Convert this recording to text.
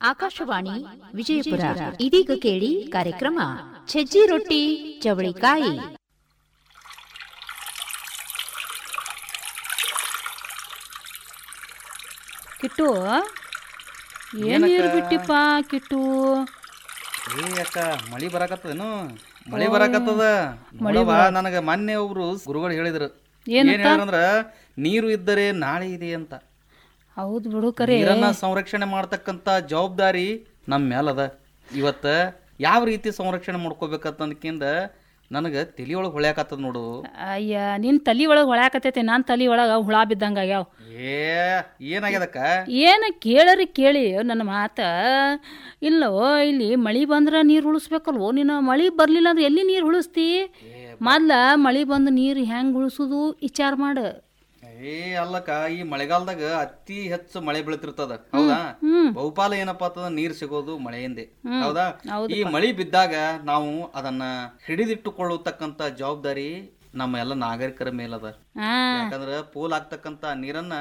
ಆಕಾಶವಾಣಿ ವಿಜಯಪುರ ಇದೀಗ ಕೇಳಿ ಕಾರ್ಯಕ್ರಮ ಸಜ್ಜಿ ರೊಟ್ಟಿ ಚವಳಿಕಾಯಿ ಕಿಟ್ಟು ಏನ್ ಏನಕ್ಕ? ನೀರು ಬಿಟ್ಟಿಪ್ಪ ಕಿಟ್ಟು ಏ ಅಕ್ಕ ಮಳಿ ಬರಾಕತ್ತದೇನು ಮಳಿ ಬರಾಕತ್ತದ ನೋಡವ್ವ ನನಗ ಮೊನ್ನೆ ಒಬ್ರು ಗುರುಗಳು ಹೇಳಿದ್ರು ಏನ್ ಏನಂತ? ಹೇಳಿದ್ರಂದ್ರ ನೀರು ಇದ್ದರೆ ನಾಳೆ ಇದೆ ಅಂತ ಹೌದು ಬಿಡು ಕರೆ ನೀರನ್ನ ಸಂರಕ್ಷಣೆ ಮಾಡ್ತಕ್ಕಂತ ಜವಾಬ್ದಾರಿ ನಮ್ಮ ಮೇಲದ ಇವತ್ತ ಯಾವ ರೀತಿ ಸಂರಕ್ಷಣೆ ಮಾಡ್ಕೋಬೇಕಂತಂದಕಿಂದ ನನಗ ತಲಿಯೊಳಗೆ ಹೊಳ್ಯಾಕತ್ತದ ನೋಡು ಅಯ್ಯ ನಿನ್ ತಲಿ ಒಳಗ್ ಹೊಳ್ಯಾಕತೈತಿ ನಾನ್ ತಲಿ ಒಳಗ ಹುಳ ಬಿದ್ದಂಗ ಆಗ್ಯಾವ ಏ ಏನಾಗ್ಯದಕ್ಕ ಏನ ಕೇಳರಿ ಕೇಳಿ ನನ್ನ ಮಾತ ಇಲ್ಲೋ ಇಲ್ಲಿ ಮಳಿ ಬಂದ್ರ ನೀರ್ ಉಳಿಸ್ಬೇಕಲ್ವೋ ನೀನು ಮಳಿ ಬರ್ಲಿಲ್ಲ ಅಂದ್ರೆ ಎಲ್ಲಿ ನೀರ್ ಉಳಿಸ್ತಿ ಮೊದ್ಲ ಮಳಿ ಬಂದು ನೀರ್ ಹೆಂಗ್ ಉಳಿಸುದು ವಿಚಾರ ಮಾಡು ಏ ಅಲ್ಲಕ್ಕ ಈ ಮಳೆಗಾಲದಾಗ ಅತಿ ಹೆಚ್ಚು ಮಳೆ ಬೀಳ್ತಿರ್ತದ ಹೌದಾ ಹ್ಮ್ ಬಹುಪಾಲ ಏನಪ್ಪಾ ಅಂತಂದ್ರ ನೀರ್ ಸಿಗೋದು ಮಳೆಯಿಂದೆ ಹೌದಾ ಹೌದಪ್ಪ. ಈ ಮಳಿ ಬಿದ್ದಾಗ ನಾವು ಅದನ್ನ ಹಿಡಿದಿಟ್ಟುಕೊಳ್ಳತಕ್ಕಂತ ಜವಾಬ್ದಾರಿ ನಮ್ಮ ಎಲ್ಲ ನಾಗರಿಕರ ಮೇಲದ ಹಾ ಯಾಕಂದ್ರ ಪೋಲ್ ಆಗ್ತಕ್ಕಂತ ನೀರನ್ನ